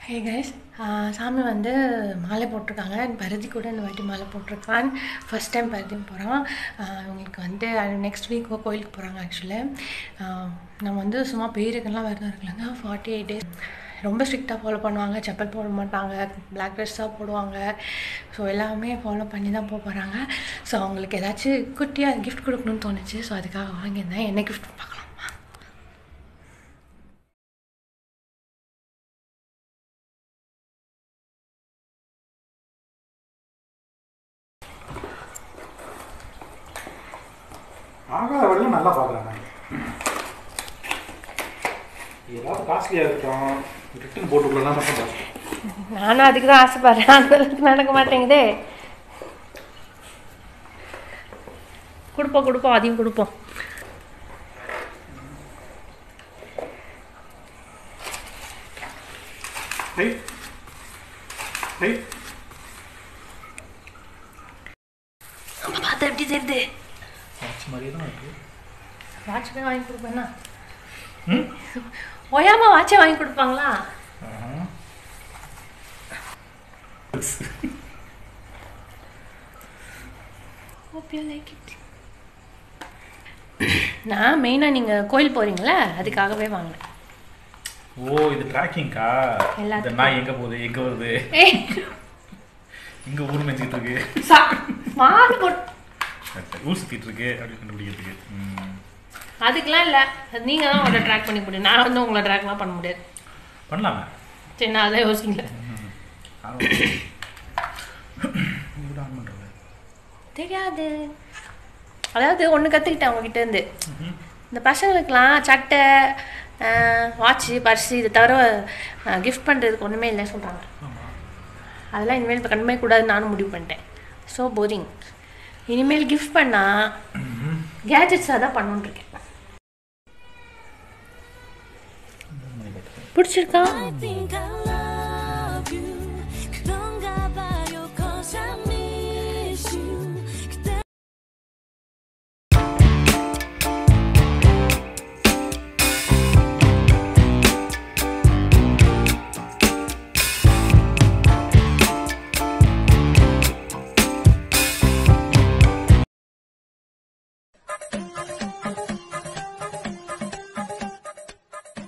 Hey guys சாமி வந்து மாலை போட்டிருக்காங்க பரதி கூட இந்த வாட்டி மாலை போட்டிருக்கான் ஃபஸ்ட் டைம் பரதியும் போகிறான் இவங்களுக்கு வந்து நெக்ஸ்ட் வீக் கோயிலுக்கு போகிறாங்க ஆக்சுவலி நம்ம வந்து சும்மா பேருக்கெல்லாம் விரதம் இருக்கலாங்க ஃபார்ட்டி எயிட் டேஸ் ரொம்ப ஸ்ட்ரிக்டாக ஃபாலோ பண்ணுவாங்க செப்பல் போட மாட்டாங்க பிளாக் ட்ரெஸ் தான் போடுவாங்க ஸோ எல்லாமே ஃபாலோ பண்ணி தான் போக போகிறாங்க ஸோ அவங்களுக்கு ஏதாச்சும் குட்டியாக கிஃப்ட் கொடுக்கணும்னு தோணுச்சு ஸோ அதுக்காக வாங்கியிருந்தேன் என்ன கிஃப்ட் பார்க்கலாம் ஆகாத வரையிலும் நல்லா பார்க்குறாங்க ஏதாவது காஸ்ட்லியாக இருக்கட்டும் ரிட்டன் போட்டுக்கலாம் மட்டும் பாரு. நானும் அதுக்கு தான் ஆசைப்படுறேன் அந்த அளவுக்கு நடக்க மாட்டேங்குதே கொடுப்போம் கொடுப்போம் அதையும் கொடுப்போம் ஹை ஹை நம்ம பார்த்தா எப்படி தெரியுது வாட்ச் மாதிரியே தான் இருக்கு வாட்ச் போய் வாங்கி கொடுப்பேன்னா ம் ஓயாம வாட்சே வாங்கி கொடுப்பாங்களா Hope you like it. நான் மெயினாக நீங்கள் கோயில் போகிறீங்களா அதுக்காகவே வாங்கினேன் ஓ இது ட்ராக்கிங்கா இந்த எல்லாத்துக்கும். நாய் எங்கே போகுது எங்கே வருது ஏய் இங்கே ஊர் மேய்ச்சிட்டு இருக்கு சா மாடு போட்டு சரி, சரி. ஊர் சுற்றிட்டு இருக்கு அப்படின்னு கண்டுபிடிக்கிறதுக்கு ம். அதுக்கெலாம் இல்லை நீங்கள் தான் உங்களை ட்ராக் பண்ணி முடியும் நான் வந்து உங்களை ட்ராக்லாம் பண்ண முடியாது பண்ணலாமே சரி நான் அதான் யோசிக்கல ஆரம்பம். இப்படி ஆன் பண்ணுறது தெரியாது அதாவது ஒன்று கற்றுக்கிட்டேன் உங்ககிட்ட இருந்து இந்த பசங்களுக்கெலாம் சட்டை வாட்ச்சு பர்ஸு இதை தவிர கிஃப்ட் பண்ணுறதுக்கு ஒன்றுமே இல்லை சொல்கிறாங்க ஆமாம் அதெல்லாம் இனிமேல் இப்போ கண்மை கூடாதுன்னு நானும் முடிவு பண்ணிட்டேன் ஸோ போரிங் இனிமேல் கிஃப்ட் பண்ணால் கேஜெட்ஸாக தான் பண்ணணுன்னு இருக்கேன் பிடிச்சிருக்கா I think I